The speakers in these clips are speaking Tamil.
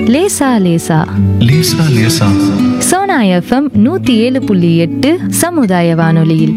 லேசா லேசா லேசா லேசா சோனா எஃப்எம் நூத்தி ஏழு புள்ளி எட்டு சமுதாய வானொலியில்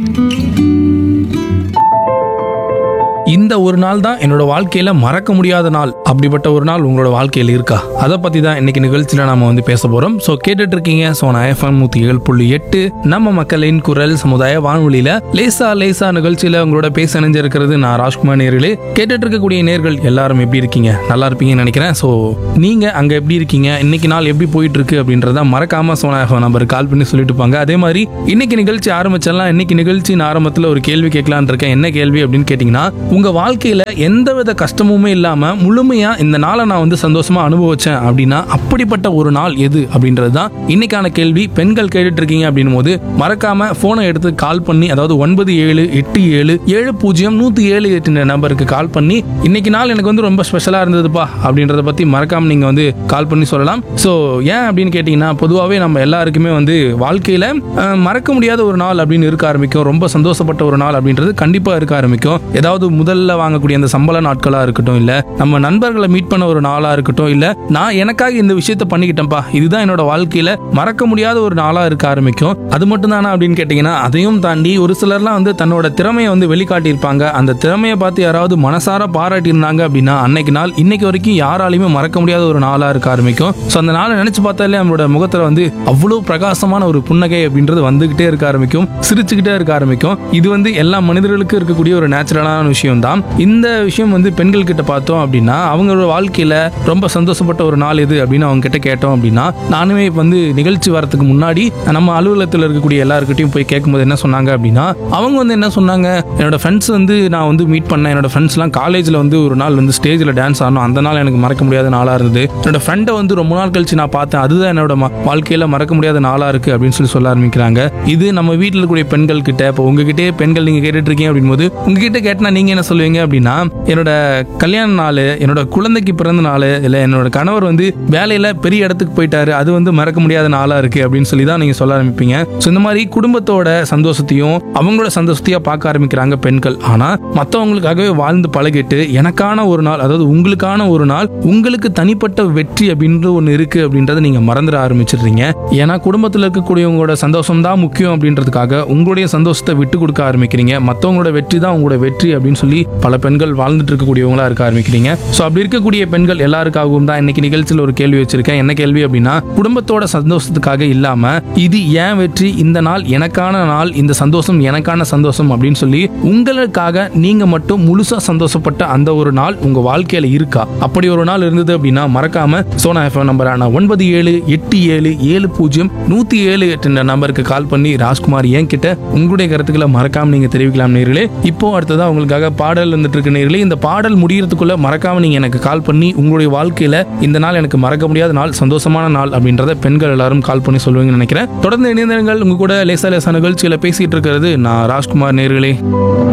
இந்த ஒரு நாள் தான் என்னோட வாழ்க்கையில மறக்க முடியாத நாள் அப்படிப்பட்ட ஒரு நாள் உங்களோட வாழ்க்கையில் இருக்கா அதை பத்தி தான் இன்னைக்கு நிகழ்ச்சியில நாம வந்து பேச போறோம் ஸோ கேட்டுட்டு இருக்கீங்க சோனா எஃப்எம் நூத்தி ஏழு புள்ளி எட்டு நம்ம மக்களின் குரல் சமுதாய வானொலியில லேசா லேசா நிகழ்ச்சியில உங்களோட பேச இணைஞ்சிருக்கிறது நான் ராஜ்குமார் நேர்களே கேட்டுட்டு இருக்கக்கூடிய நேர்கள் எல்லாரும் எப்படி இருக்கீங்க நல்லா இருப்பீங்கன்னு நினைக்கிறேன் ஸோ நீங்க அங்க எப்படி இருக்கீங்க இன்னைக்கு நாள் எப்படி போயிட்டு இருக்கு அப்படின்றத மறக்காம சோனா எஃப்எம் நம்பருக்கு கால் பண்ணி சொல்லிட்டு போங்க அதே மாதிரி இன்னைக்கு நிகழ்ச்சி ஆரம்பிச்சிடலாம் இன்னைக்கு நிகழ்ச்சியின் ஆரம்பத்தில் ஒரு கேள்வி கேட்கலான்னு இருக்கேன் என்ன கேள்வி அப்படின்னு கேட்டிங்கன்னா உங்க வாழ்க்கையில எந்தவித கஷ்டமுமே இல்லாம முழுமையா இந்த நாளை நான் வந்து சந்தோஷமா அனுபவிச்சேன் அப்படின்னா அப்படிப்பட்ட ஒரு நாள் எது அப்படின்றது தான் இன்னைக்கான கேள்வி பெண்கள் கேட்டுட்டு இருக்கீங்க அப்படின்னும் போது மறக்காம போனை எடுத்து கால் பண்ணி அதாவது ஒன்பது ஏழு எட்டு ஏழு ஏழு பூஜ்ஜியம் நூத்தி ஏழு எட்டு நம்பருக்கு கால் பண்ணி இன்னைக்கு நாள் எனக்கு வந்து ரொம்ப ஸ்பெஷலா இருந்ததுப்பா அப்படின்றத பத்தி மறக்காம நீங்க வந்து கால் பண்ணி சொல்லலாம் ஸோ ஏன் அப்படின்னு கேட்டீங்கன்னா பொதுவாகவே நம்ம எல்லாருக்குமே வந்து வாழ்க்கையில அஹ், மறக்க முடியாத ஒரு நாள் அப்படின்னு இருக்க ஆரம்பிக்கும் ரொம்ப சந்தோஷப்பட்ட ஒரு நாள் அப்படின்றது கண்டிப்பா இருக்க ஆரம்பிக்கும் ஏதாவது முதல்ல வாங்கக்கூடிய அந்த சம்பள நாட்களா இருக்கட்டும் இல்ல நம்ம நண்பர்களை மீட் பண்ண ஒரு நாளா இருக்கட்டும் இல்ல நான் எனக்காக இந்த விஷயத்த பண்ணிக்கிட்டேன்ப்பா இதுதான் என்னோட வாழ்க்கையில மறக்க முடியாத ஒரு நாளா இருக்க ஆரம்பிக்கும் அது மட்டும் தானே அப்படின்னு கேட்டீங்கன்னா அதையும் தாண்டி ஒரு சிலர்லாம் வந்து தன்னோட திறமையை வந்து வெளிக்காட்டியிருப்பாங்க அந்த திறமையை பார்த்து யாராவது மனசார பாராட்டியிருந்தாங்க அப்படின்னா அன்னைக்கு நாள் இன்னைக்கு வரைக்கும் யாராலையுமே மறக்க முடியாத ஒரு நாளா இருக்க ஆரம்பிக்கும் ஸோ அந்த நாளை நினைச்சு பார்த்தாலே நம்மளோட முகத்துல வந்து அவ்வளவு பிரகாசமான ஒரு புன்னகை அப்படின்றது வந்துகிட்டே இருக்க ஆரம்பிக்கும் சிரிச்சுக்கிட்டே இருக்க ஆரம்பிக்கும் இது வந்து எல்லா மனிதர்களுக்கும் இருக்கக்கூடிய ஒரு நேச்சுரலான விஷயம் தான் இந்த விஷயம் வந்து பெண்கள் கிட்ட பார்த்தோம் அப்படின்னா அவங்களோட வாழ்க்கையில ரொம்ப சந்தோஷப்பட்ட ஒரு நாள் இது அப்படின்னு அவங்க கிட்ட கேட்டோம் அப்படின்னா நானுமே வந்து நிகழ்ச்சி வரதுக்கு முன்னாடி நம்ம அலுவலகத்தில் இருக்கக்கூடிய எல்லாருக்கிட்டையும் போய் கேட்கும்போது என்ன சொன்னாங்க அப்படின்னா அவங்க வந்து என்ன சொன்னாங்க என்னோட ஃப்ரெண்ட்ஸ் வந்து நான் வந்து மீட் பண்ணேன் என்னோட ஃப்ரெண்ட்ஸ்லாம் காலேஜில் வந்து ஒரு நாள் வந்து ஸ்டேஜில் டான்ஸ் ஆடணும் அந்த நாள் எனக்கு மறக்க முடியாத நாளாக இருந்தது என்னோட ஃப்ரெண்டை வந்து ரொம்ப நாள் கழிச்சு நான் பார்த்தேன் அதுதான் என்னோட ம- வாழ்க்கையில மறக்க முடியாத நாளாக இருக்கு அப்படின்னு சொல்லி சொல்ல ஆரம்பிக்கிறாங்க இது நம்ம வீட்டில் இருக்கக்கூடிய பெண்கள் கிட்ட இப்போ உங்ககிட்டயே பெண்கள் நீங்க கேட்டுட்டு இருக்கீங்க அப்படின்போது உங்ககிட்ட கேட்டா நீங்க என்ன சொல்லுவீங்க அப்படின்னா என்னோட கல்யாண நாள் என்னோட குழந்தைக்கு பிறந்த நாள் இல்லை என்னோட கணவர் வந்து வேலையில பெரிய இடத்துக்கு போயிட்டாரு அது வந்து மறக்க முடியாத நாளா இருக்கு அப்படின்னு சொல்லி தான் நீங்க சொல்ல ஆரம்பிப்பீங்க ஸோ இந்த மாதிரி குடும்பத்தோட சந்தோஷத்தையும் அவங்களோட சந்தோஷத்தையா பார்க்க ஆரம்பிக்கிறாங்க பெண்கள் ஆனா மற்றவங்களுக்காகவே வாழ்ந்து பழகிட்டு எனக்கான ஒரு நாள் அதாவது உங்களுக்கான ஒரு நாள் உங்களுக்கு தனிப்பட்ட வெற்றி அப்படின்ற ஒன்று இருக்கு அப்படின்றத நீங்க மறந்துட ஆரம்பிச்சிடுறீங்க ஏன்னா குடும்பத்தில் இருக்கக்கூடியவங்களோட சந்தோஷம் தான் முக்கியம் அப்படின்றதுக்காக உங்களுடைய சந்தோஷத்தை விட்டு கொடுக்க ஆரம்பிக்கிறீங்க மற்றவங்களோட வெற்றி தான் உங்களோட வெற்றி அப்படின்னு சொல்லி பல பெண்கள் வாழ்ந்துட்டு இருக்கக்கூடியவங்களா இருக்க ஆரம்பிக்கிறீங்க ஸோ அப்படி இருக்கக்கூடிய பெண்கள் எல்லாருக்காகவும் தான் இன்னைக்கு நிகழ்ச்சியில் ஒரு கேள்வி வச்சிருக்கேன் என்ன கேள்வி அப்படின்னா குடும்பத்தோட சந்தோஷத்துக்காக இல்லாம இது ஏன் வெற்றி இந்த நாள் எனக்கான நாள் இந்த சந்தோஷம் எனக்கான சந்தோஷம் அப்படின்னு சொல்லி உங்களுக்காக நீங்க மட்டும் முழுசா சந்தோஷப்பட்ட அந்த ஒரு நாள் உங்க வாழ்க்கையில இருக்கா அப்படி ஒரு நாள் இருந்தது அப்படின்னா மறக்காம சோனா எஃப்எம் நம்பரான ஒன்பது ஏழு எட்டு ஏழு ஏழு பூஜ்ஜியம் நூத்தி ஏழு எட்டு நம்பருக்கு கால் பண்ணி ராஜ்குமார் என் கிட்ட உங்களுடைய கருத்துக்களை மறக்காம நீங்க தெரிவிக்கலாம் நேர்களே இப்போ அடுத்ததா உங்களுக்காக பாடல் வந்துட்டு இருக்கு நேர்களே இந்த பாடல் முடியறதுக்குள்ள மறக்காம நீங்க எனக்கு கால் பண்ணி உங்களுடைய வாழ்க்கையில இந்த நாள் எனக்கு மறக்க முடியாத நாள் சந்தோஷமான நாள் அப்படின்றத பெண்கள் எல்லாரும் கால் பண்ணி சொல்லுவீங்கன்னு நினைக்கிறேன் தொடர்ந்து இணைந்திருங்கள் உங்க கூட லேசா லேசா நிகழ்ச்சியில பேசிட்டு இருக்கிறது நான் ராஜ்குமார் நேர்களே